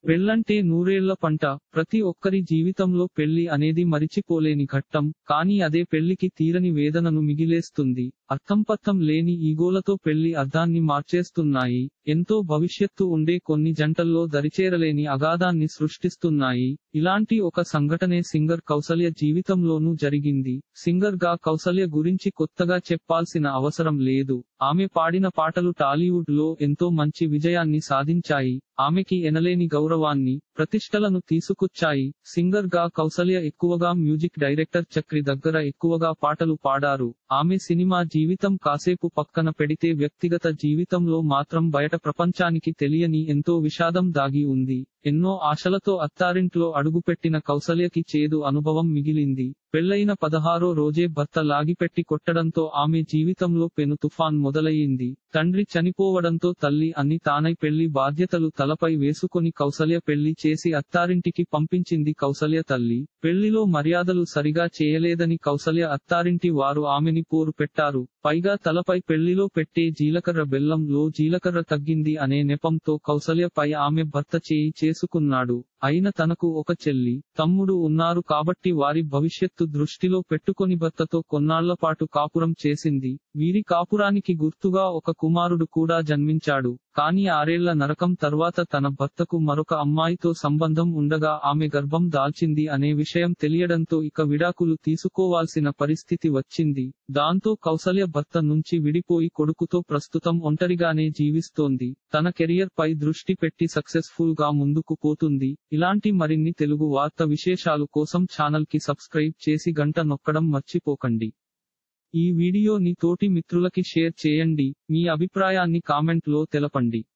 పెళ్ళంటే నూరేళ్ల పంట ప్రతి ఒక్కరి జీవితంలో పెళ్లి అనేది మరిచిపోలేని ఘట్టం కానీ అదే పెళ్లికి తీరని వేదనను మిగిలేస్తుంది అర్థంపత్తం లేని ఈగోలతో పెళ్లి అర్థాన్ని మార్చేస్తున్నాయి ఎంతో భవిష్యత్తు ఉండే కొన్ని జంటల్లో దరిచేరలేని అగాధాన్ని సృష్టిస్తున్నాయి ఇలాంటి ఒక సంఘటనే సింగర్ కౌసల్య జీవితంలోనూ జరిగింది సింగర్ గా కౌసల్య గురించి కొత్తగా చెప్పాల్సిన అవసరం లేదు ఆమె పాడిన పాటలు టాలీవుడ్ లో ఎంతో మంచి విజయాన్ని సాధించాయి ఆమెకి ఎనలేని గౌరవాన్ని ప్రతిష్టలను తీసుకొచ్చాయి సింగర్ గా కౌసల్య ఎక్కువగా మ్యూజిక్ డైరెక్టర్ చక్రి దగ్గర ఎక్కువగా పాటలు పాడారు ఆమె సినిమా జీవితం కాసేపు పక్కన పెడితే వ్యక్తిగత జీవితంలో మాత్రం బయట ప్రపంచానికి తెలియని ఎంతో విషాదం దాగి ఉంది ఎన్నో ఆశలతో అత్తారింట్లో అడుగుపెట్టిన కౌసల్యకి చేదు అనుభవం మిగిలింది పెళ్లైన పదహారో రోజే భర్త లాగిపెట్టి కొట్టడంతో ఆమె జీవితంలో పెను తుఫాన్ మొదలయ్యింది తండ్రి చనిపోవడంతో తల్లి అన్ని తానై పెళ్లి బాధ్యతలు తలపై వేసుకొని కౌసల్య పెళ్లి చేసి అత్తారింటికి పంపించింది కౌసల్య తల్లి పెళ్లిలో మర్యాదలు సరిగా చేయలేదని కౌసల్య అత్తారింటి వారు ఆమెని పోరు పెట్టారు పైగా తలపై పెళ్లిలో పెట్టే జీలకర్ర బెల్లంలో జీలకర్ర తగ్గింది అనే నెపంతో కౌసల్యపై ఆమె భర్త చేయి చేసుకున్నాడు అయిన తనకు ఒక చెల్లి తమ్ముడు ఉన్నారు కాబట్టి వారి భవిష్యత్తు దృష్టిలో పెట్టుకొని భర్తతో కొన్నాళ్ల పాటు కాపురం చేసింది వీరి కాపురానికి గుర్తుగా ఒక కుమారుడు కూడా జన్మించాడు కానీ ఆరేళ్ల నరకం తర్వాత తన భర్తకు మరొక అమ్మాయితో సంబంధం ఉండగా ఆమె గర్భం దాల్చింది అనే విషయం తెలియడంతో ఇక విడాకులు తీసుకోవాల్సిన పరిస్థితి వచ్చింది దాంతో కౌసల్య భర్త నుంచి విడిపోయి కొడుకుతో ప్రస్తుతం ఒంటరిగానే జీవిస్తోంది తన కెరియర్ పై దృష్టి పెట్టి సక్సెస్ఫుల్ గా ముందుకు పోతుంది ఇలాంటి మరిన్ని తెలుగు వార్త విశేషాలు కోసం ఛానల్ కి సబ్స్క్రైబ్ చేసి గంట నొక్కడం మర్చిపోకండి ఈ వీడియోని తోటి మిత్రులకి షేర్ చేయండి మీ అభిప్రాయాన్ని కామెంట్ లో తెలపండి